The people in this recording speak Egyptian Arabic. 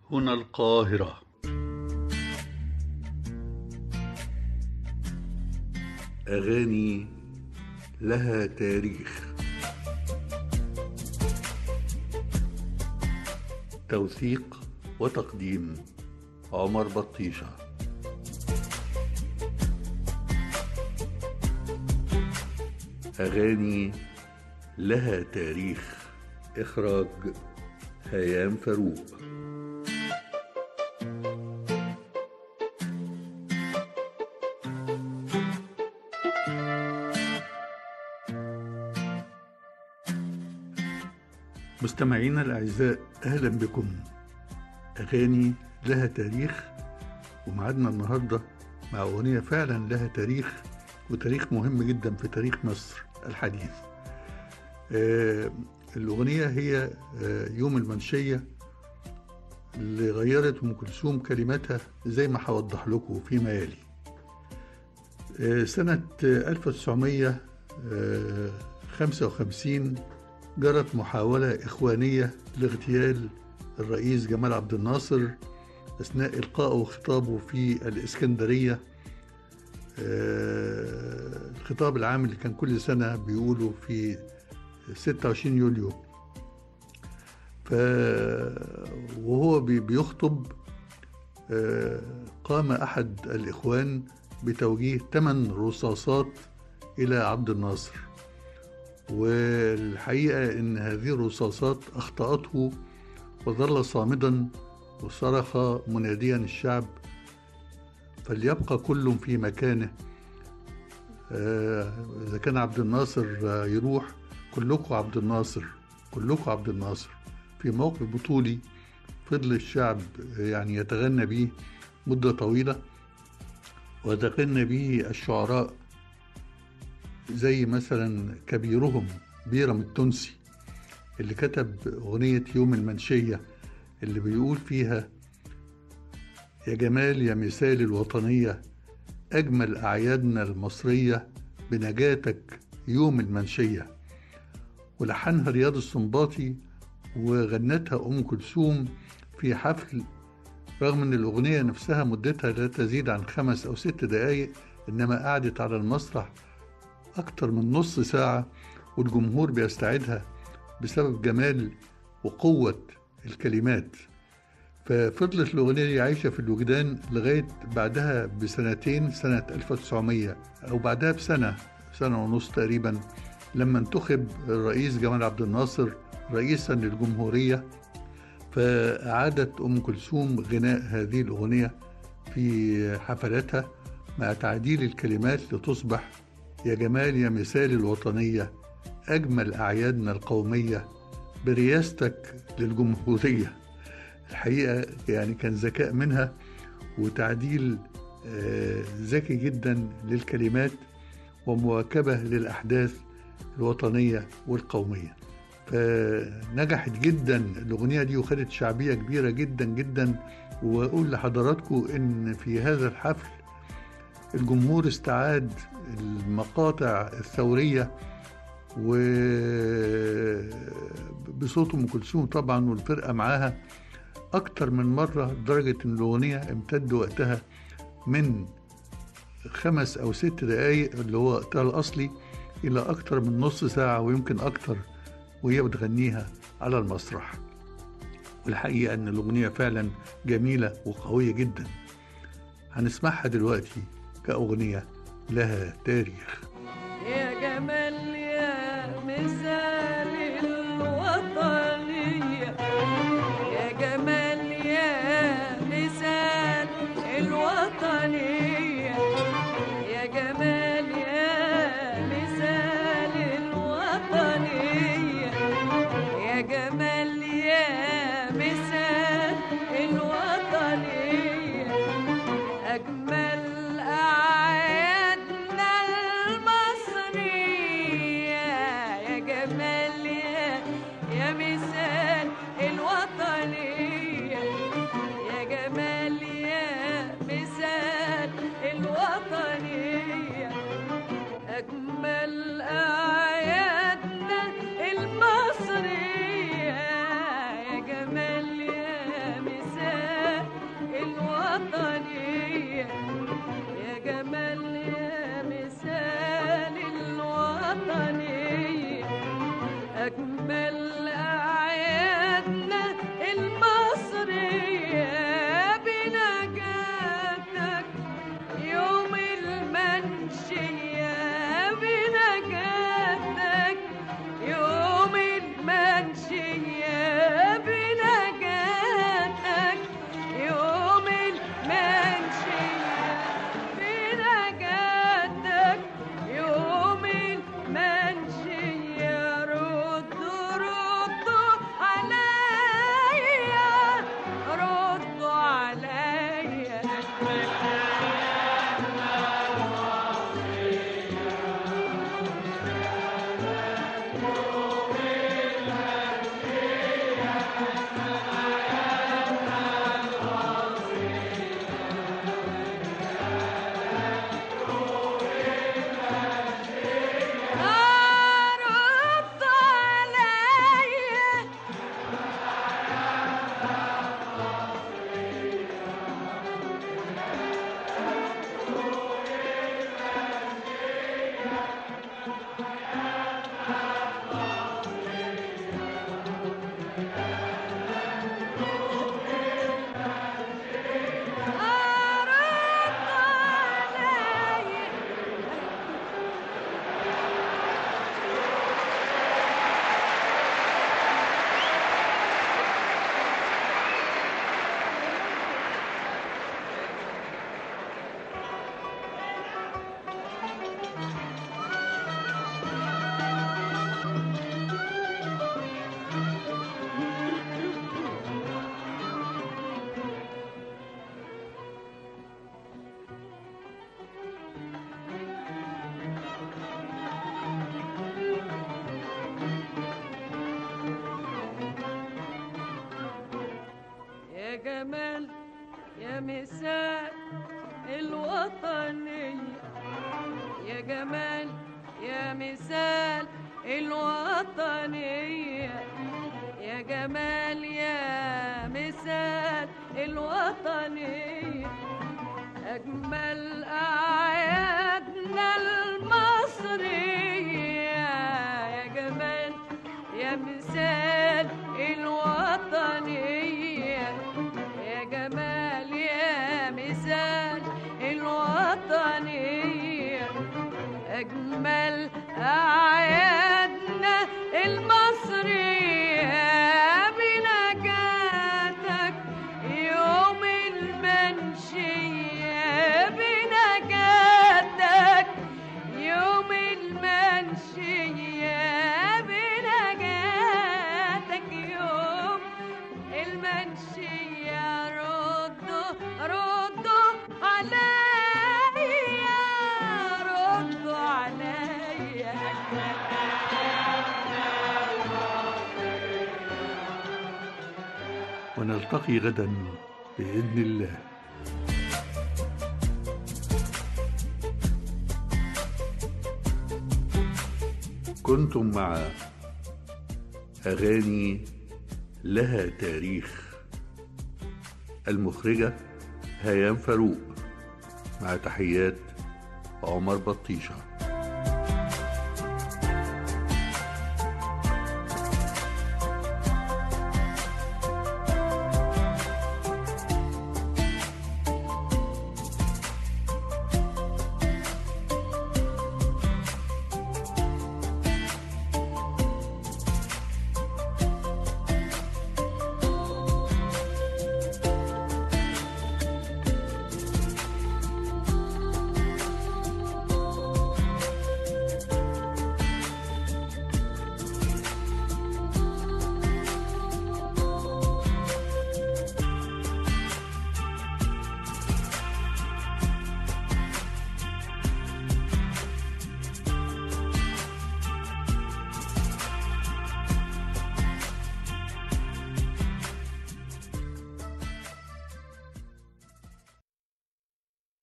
هنا القاهرة أغاني لها تاريخ توثيق وتقديم عمر بطيشة أغاني لها تاريخ إخراج هيام فاروق مستمعينا الأعزاء أهلا بكم أغاني لها تاريخ ومعادنا النهاردة مع أغنية فعلا لها تاريخ وتاريخ مهم جدا في تاريخ مصر الحديث آه الأغنية هي آه يوم المنشية اللي غيرت أم كلثوم كلماتها زي ما هوضح لكم فيما يلي آه سنة 1955 جرت محاولة إخوانية لاغتيال الرئيس جمال عبد الناصر أثناء إلقائه خطابه في الإسكندرية الخطاب العام اللي كان كل سنة بيقوله في 26 يوليو ف وهو بيخطب قام أحد الإخوان بتوجيه ثمان رصاصات إلى عبد الناصر والحقيقة إن هذه الرصاصات أخطأته وظل صامدا وصرخ مناديا الشعب فليبقى كل في مكانه إذا كان عبد الناصر يروح كلكم عبد الناصر كلكم عبد الناصر في موقف بطولي فضل الشعب يعني يتغنى به مدة طويلة ويتغنى به الشعراء زي مثلا كبيرهم بيرم التونسي اللي كتب أغنية يوم المنشية اللي بيقول فيها يا جمال يا مثال الوطنية أجمل أعيادنا المصرية بنجاتك يوم المنشية ولحنها رياض السنباطي وغنتها أم كلثوم في حفل رغم أن الأغنية نفسها مدتها لا تزيد عن خمس أو ست دقايق إنما قعدت على المسرح أكتر من نص ساعة والجمهور بيستعيدها بسبب جمال وقوة الكلمات ففضلت الأغنية دي عايشة في الوجدان لغاية بعدها بسنتين سنة 1900 أو بعدها بسنة سنة ونص تقريبا لما انتخب الرئيس جمال عبد الناصر رئيسا للجمهورية فأعادت أم كلثوم غناء هذه الأغنية في حفلاتها مع تعديل الكلمات لتصبح يا جمال يا مثال الوطنية أجمل أعيادنا القومية برياستك للجمهورية الحقيقة يعني كان ذكاء منها وتعديل ذكي جدا للكلمات ومواكبة للأحداث الوطنية والقومية فنجحت جدا الأغنية دي وخدت شعبية كبيرة جدا جدا وأقول لحضراتكم إن في هذا الحفل الجمهور استعاد المقاطع الثورية وبصوت ام كلثوم طبعا والفرقه معاها اكتر من مره لدرجه ان الاغنيه امتد وقتها من خمس او ست دقايق اللي هو وقتها الاصلي الى اكتر من نص ساعه ويمكن اكتر وهي بتغنيها على المسرح والحقيقه ان الاغنيه فعلا جميله وقويه جدا هنسمعها دلوقتي كاغنيه لها تاريخ يا جمال يا مثال الوطنية يا جمال يا مثال الوطنية يا جمال يا مثال الوطنية يا جمال يا مثال الوطنية أجمل أعيادنا جمال يا مثال الوطنية يا جمال يا مثال الوطنية يا جمال يا مثال الوطنية أجمل أعيادنا المصرية يا جمال يا مثال الوطنية يا جمال يا مثال الوطنية أجمل أعيادنا المصرية بنجاتك يوم المنشية بنجاتك يوم المنشية بنجاتك يوم المنشية ردوا ردوا عليا ردوا عليا ونلتقي غدا بإذن الله كنتم مع أغاني لها تاريخ المخرجة هيام فاروق مع تحيات عمر بطيشه